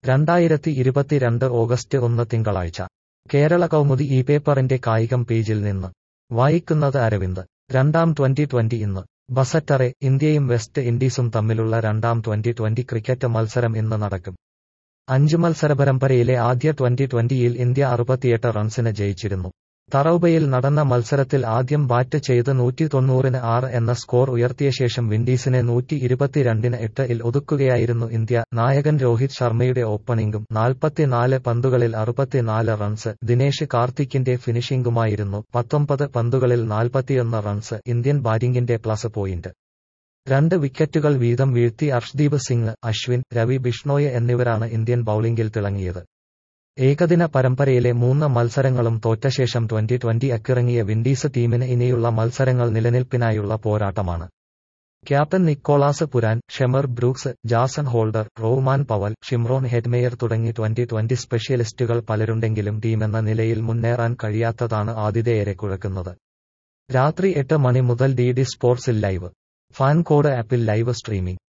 രണ്ടായിരത്തി ഇരുപത്തിരണ്ട് ഓഗസ്റ്റ് ഒന്ന് തിങ്കളാഴ്ച കേരള കൗമുദി ഈ പേപ്പറിന്റെ കായികം പേജിൽ നിന്ന് വായിക്കുന്നത് അരവിന്ദ് രണ്ടാം ട്വന്റി ട്വന്റി ഇന്ന് ബസറ്ററെ ഇന്ത്യയും വെസ്റ്റ് ഇൻഡീസും തമ്മിലുള്ള രണ്ടാം ട്വന്റി ട്വന്റി ക്രിക്കറ്റ് മത്സരം ഇന്ന് നടക്കും അഞ്ച് മത്സര പരമ്പരയിലെ ആദ്യ ട്വന്റി ട്വന്റിയിൽ ഇന്ത്യ അറുപത്തിയെട്ട് റൺസിന് ജയിച്ചിരുന്നു തറൌബയിൽ നടന്ന മത്സരത്തിൽ ആദ്യം ബാറ്റ് ചെയ്ത് നൂറ്റി തൊണ്ണൂറിന് ആറ് എന്ന സ്കോർ ഉയർത്തിയ ശേഷം വിൻഡീസിനെ നൂറ്റി ഇരുപത്തിരണ്ടിന് എട്ട് ഇൽ ഒതുക്കുകയായിരുന്നു ഇന്ത്യ നായകൻ രോഹിത് ശർമ്മയുടെ ഓപ്പണിംഗും നാൽപ്പത്തിനാല് പന്തുകളിൽ അറുപത്തിനാല് റൺസ് ദിനേശ് കാർത്തിക്കിന്റെ ഫിനിഷിംഗുമായിരുന്നു പത്തൊമ്പത് പന്തുകളിൽ നാൽപ്പത്തിയൊന്ന് റൺസ് ഇന്ത്യൻ ബാറ്റിംഗിന്റെ പ്ലസ് പോയിന്റ് രണ്ട് വിക്കറ്റുകൾ വീതം വീഴ്ത്തി അർഷ്ദീപ് സിംഗ് അശ്വിൻ രവി ബിഷ്ണോയ് എന്നിവരാണ് ഇന്ത്യൻ ബൌളിംഗിൽ തിളങ്ങിയത് ഏകദിന പരമ്പരയിലെ മൂന്ന് മത്സരങ്ങളും തോറ്റശേഷം ട്വന്റി ട്വന്റി അക്കിറങ്ങിയ വിൻഡീസ് ടീമിന് ഇനിയുള്ള മത്സരങ്ങൾ നിലനിൽപ്പിനായുള്ള പോരാട്ടമാണ് captain Nicholas Pooran Shamar Brooks Jason Holder Rovman Powell Shimron Hetmyer തുടങ്ങി ട്വന്റി ട്വന്റി സ്പെഷ്യലിസ്റ്റുകൾ പലരുണ്ടെങ്കിലും ടീമെന്ന നിലയിൽ മുന്നേറാൻ കഴിയാത്തതാണ് ആതിഥേയരെ കുഴക്കുന്നത് രാത്രി എട്ട് മണി മുതൽ ഡി ഡി സ്പോർട്സിൽ ലൈവ് ഫാൻ കോഡ് ആപ്പിൽ ലൈവ് സ്ട്രീമിംഗ്